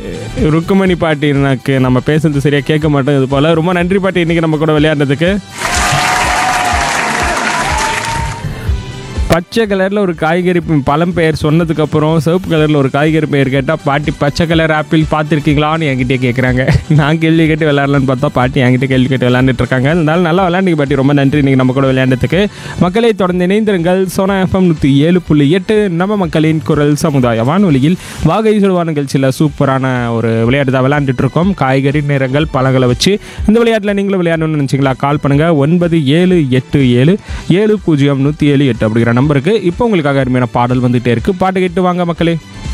ருக்குமணி பாட்டி எனக்கு நம்ம பேசுறது சரியாக கேட்க மாட்டோம் இது போல் ரொம்ப நன்றி பாட்டி இன்றைக்கி நம்ம கூட விளையாடுறதுக்கு பச்சை கலரில் ஒரு காய்கறி ப- பழம் பெயர் சொன்னதுக்கப்புறம் சிவப்பு கலரில் ஒரு காய்கறி பெயர் கேட்டால் பாட்டி பச்சை கலர் ஆப்பிள் பார்த்துருக்கீங்களான்னு என்கிட்டயே கேட்குறாங்க நான் கேள்வி கேட்டு விளையாடலான்னு பார்த்தா பாட்டி என்கிட்ட கேள்வி கேட்டு விளையாண்டுட்டு இருக்காங்க இருந்தாலும் நல்லா விளையாண்டுங்க பாட்டி ரொம்ப நன்றி நீங்கள் நம்ம கூட விளையாண்டதுக்கு மக்களை தொடர்ந்து இணைந்திருங்கள் சோனா எஃப்எம் நூற்றி ஏழு புள்ளி எட்டு நம்ம மக்களின் குரல் சமுதாய வானொலியில் வாகை சுடுவா நிகழ்ச்சியில் சூப்பரான ஒரு விளையாட்டு தான் விளையாண்டுட்டு இருக்கோம் காய்கறி நிறங்கள் பழங்களை வச்சு இந்த விளையாட்டில் நீங்களும் விளையாடணும்னு நினச்சிங்களா கால் பண்ணுங்கள் ஒன்பது ஏழு எட்டு ஏழு ஏழு பூஜ்ஜியம் நூற்றி ஏழு எட்டு அப்படிங்கிற நம்பருக்கு இப்போ உங்களுக்காக அருமையான பாடல் வந்துகிட்டே இருக்குது பாட்டு கேட்டு வாங்க மக்களே